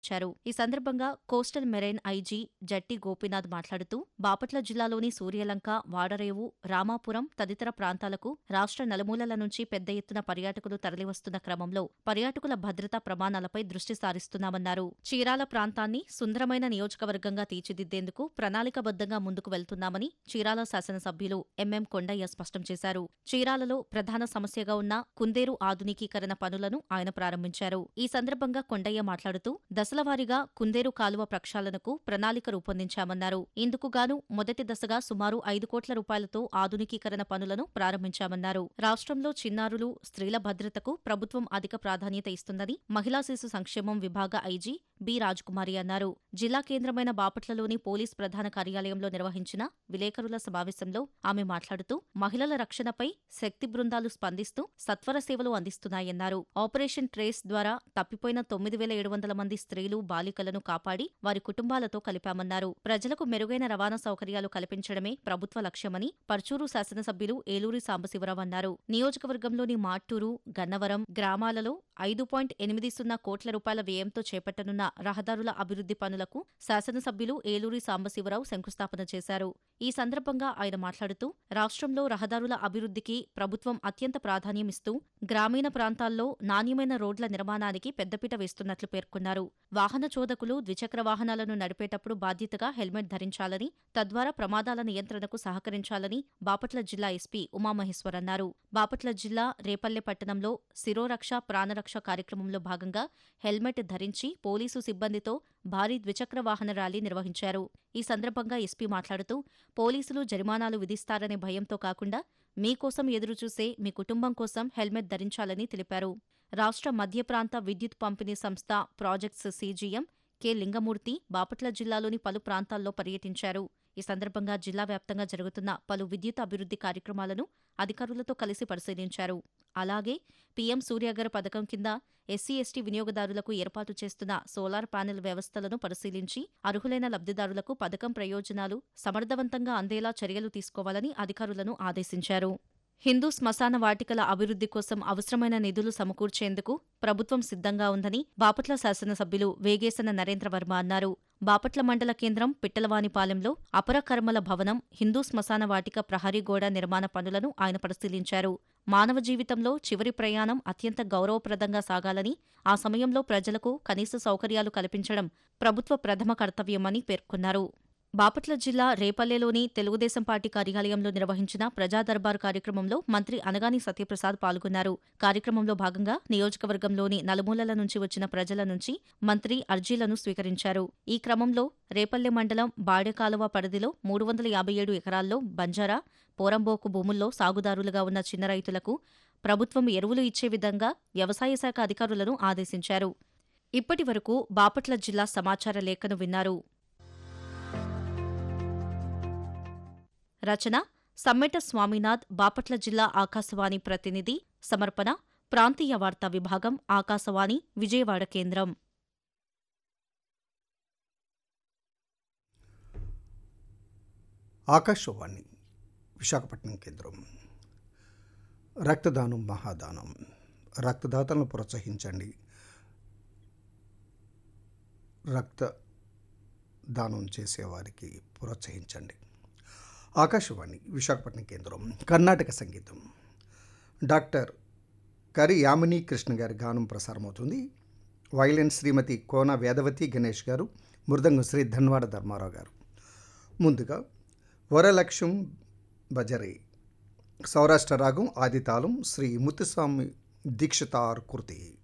ఇచ్చారు ఈ సందర్భంగా coastal marine IG Jatti Gopinath మాట్లాడుతూ బాపట్ల జిల్లాలోని సూర్యలంక వాడరేవు రామాపురం తదితర ప్రాంతాలకు రాష్ట్ర నలుమూలల నుంచి పెద్ద ఎత్తున పర్యాటకులు తరలివస్తున్న క్రమంలో పర్యాటకుల భద్రతా ప్రమాణాలపై దృష్టి సారిస్తున్నామన్నారు చీరాల ప్రాంతాన్ని సుందరమైన నియోజకవర్గంగా తీర్చిదిద్దేందుకు ప్రణాళికబద్ధంగా ముందుకు వెళ్తున్నామని చీరాల శాసనసభ్యులు ఎంఎం కొండయ్య స్పష్టం చేశారు చీరాలలో ప్రధాన సమస్యగా ఉన్న కుందేరు ఆధునికీకరణ పనులను ఆయన ప్రారంభించారు ఈ సందర్భంగా కొండయ్య మాట్లాడుతూ దశలవారీగా కుందేరు కాలువ ప్రక్షాళనకు ప్రణాళిక రూపొందించామన్నారు ఇందుకుగాను మొదటి దశగా సుమారు ఐదు కోట్ల రూపాయలతో ఆధునికీకరణ పనులను ప్రారంభించామన్నారు రాష్ట్రంలో చిన్నారులు స్త్రీల భద్రతకు ప్రభుత్వం అధిక ప్రాధాన్యత ఇస్తుందని మహిళా శిశు సంక్షేమం విభాగ ఐజీ బి రాజకుమారి అన్నారు జిల్లా కేంద్రమైన బాపట్లలోని పోలీస్ ప్రధాన కార్యాలయంలో నిర్వహించిన విలేకరుల సమావేశంలో ఆమె మాట్లాడుతూ మహిళల రక్షణపై శక్తి బృందాలు స్పందిస్తూ సత్వర సేవలు అందిస్తున్నాయన్నారు ఆపరేషన్ ట్రేస్ ద్వారా తప్పిపోయిన తొమ్మిది వేల ఏడు వందల మంది స్త్రీలు బాలికలను కాపాడి వారి కుటుంబాలతో కలిపామన్నారు ప్రజలకు మెరుగైన రవాణా సౌకర్యాలు కల్పించడమే ప్రభుత్వ లక్ష్యమని పర్చూరు శాసనసభ్యులు ఏలూరి సాంబశివరావు అన్నారు నియోజకవర్గంలోని మాట్టూరు గన్నవరం గ్రామాలలో ఐదు పాయింట్ ఎనిమిది సున్నా కోట్ల రూపాయల వ్యయంతో చేపట్టనున్న రహదారుల అభివృద్ధి పనులకు శాసనసభ్యులు ఏలూరి సాంబశివరావు శంకుస్థాపన చేశారు ఈ సందర్భంగా ఆయన మాట్లాడుతూ రాష్ట్రంలో రహదారుల అభివృద్ధికి ప్రభుత్వం అత్యంత ప్రాధాన్యమిస్తూ గ్రామీణ ప్రాంతాల్లో నాణ్యమైన రోడ్ల నిర్మాణానికి పెద్దపీట వేస్తున్నట్లు పేర్కొన్నారు వాహన చోదకులు ద్విచక్ర వాహనాలను నడిపేటప్పుడు బాధ్యతగా హెల్మెట్ ధరించాలని తద్వారా ప్రమాదాల నియంత్రణకు సహకరించాలని బాపట్ల జిల్లా ఎస్పీ ఉమామహేశ్వర్ అన్నారు బాపట్ల జిల్లా రేపల్లె పట్టణంలో శిరోరక్ష ప్రాణరక్ష కార్యక్రమంలో భాగంగా హెల్మెట్ ధరించి పోలీసు సిబ్బందితో భారీ ద్విచక్ర వాహన ర్యాలీ నిర్వహించారు ఈ సందర్భంగా ఎస్పీ మాట్లాడుతూ పోలీసులు జరిమానాలు విధిస్తారనే భయంతో కాకుండా మీకోసం ఎదురుచూసే మీ కుటుంబం కోసం హెల్మెట్ ధరించాలని తెలిపారు రాష్ట్ర మధ్య ప్రాంత విద్యుత్ పంపిణీ సంస్థ projects CGM K Lingamurthy Bapatla జిల్లాలోని పలు ప్రాంతాల్లో పర్యటించారు ఈ సందర్భంగా జిల్లా వ్యాప్తంగా జరుగుతున్న పలు విద్యుత్ అభివృద్ధి కార్యక్రమాలను అధికారులతో కలిసి పరిశీలించారు అలాగే పీఎం సూర్యాగర్ పథకం కింద ఎస్సీ ఎస్టీ వినియోగదారులకు ఏర్పాటు చేస్తున్న సోలార్ ప్యానెల్ వ్యవస్థలను పరిశీలించి అర్హులైన లబ్ధిదారులకు పథకం ప్రయోజనాలు సమర్థవంతంగా అందేలా చర్యలు తీసుకోవాలని అధికారులను ఆదేశించారు హిందూ శ్మశాన వాటికల అభివృద్ధి కోసం అవసరమైన నిధులు సమకూర్చేందుకు ప్రభుత్వం సిద్ధంగా ఉందని బాపట్ల శాసనసభ్యులు వేగేసన నరేంద్రవర్మ అన్నారు బాపట్ల మండల కేంద్రం పిట్టలవానిపాలెంలో అపర కర్మల భవనం హిందూ శ్మశాన వాటిక ప్రహరీ గోడ నిర్మాణ పనులను ఆయన పరిశీలించారు మానవ జీవితంలో చివరి ప్రయాణం అత్యంత గౌరవప్రదంగా సాగాలని ఆ సమయంలో ప్రజలకు కనీస సౌకర్యాలు కల్పించడం ప్రభుత్వ ప్రథమ కర్తవ్యమని పేర్కొన్నారు బాపట్ల జిల్లా రేపల్లెలోని తెలుగుదేశం పార్టీ కార్యాలయంలో నిర్వహించిన ప్రజా దర్బార్ కార్యక్రమంలో మంత్రి అనగాని సత్యప్రసాద్ పాల్గొన్నారు కార్యక్రమంలో భాగంగా నియోజకవర్గంలోని నలుమూలల నుంచి వచ్చిన ప్రజల నుంచి మంత్రి అర్జీలను స్వీకరించారు ఈ క్రమంలో రేపల్లె మండలం బాడెకాలువ పరిధిలో మూడు వందల యాభై ఏడు ఎకరాల్లో బంజారా పోరంబోకు భూముల్లో సాగుదారులుగా ఉన్న చిన్న రైతులకు ప్రభుత్వం ఎరువులు ఇచ్చే విధంగా వ్యవసాయ శాఖ అధికారులను ఆదేశించారు ఇప్పటి వరకు బాపట్ల జిల్లా సమాచార లేఖను విన్నారు రచన సమ్మెట స్వామినాథ్ బాపట్ల జిల్లా ఆకాశవాణి ప్రతినిధి సమర్పణ ప్రాంతీయ వార్తా విభాగం ఆకాశవాణి విజయవాడ కేంద్రం ఆకాశవాణి విశాఖపట్నం కేంద్రం రక్తదానం మహాదానం రక్తదాతలను ప్రోత్సహించండి రక్త దానం చేసేవారికి ప్రోత్సహించండి ఆకాశవాణి విశాఖపట్నం కేంద్రం కర్ణాటక సంగీతం డాక్టర్ కరి యామిని కృష్ణ గారి గానం ప్రసారమవుతుంది వైలెన్ శ్రీమతి కోన వేదవతి గణేష్ గారు మృదంగం శ్రీ ధన్వాడ ధర్మారావు గారు ముందుగా వరలక్ష్యం బజరే సౌరాష్ట్ర రాగం ఆదితాళం శ్రీ ముత్తుస్వామి దీక్షితార్ కృతి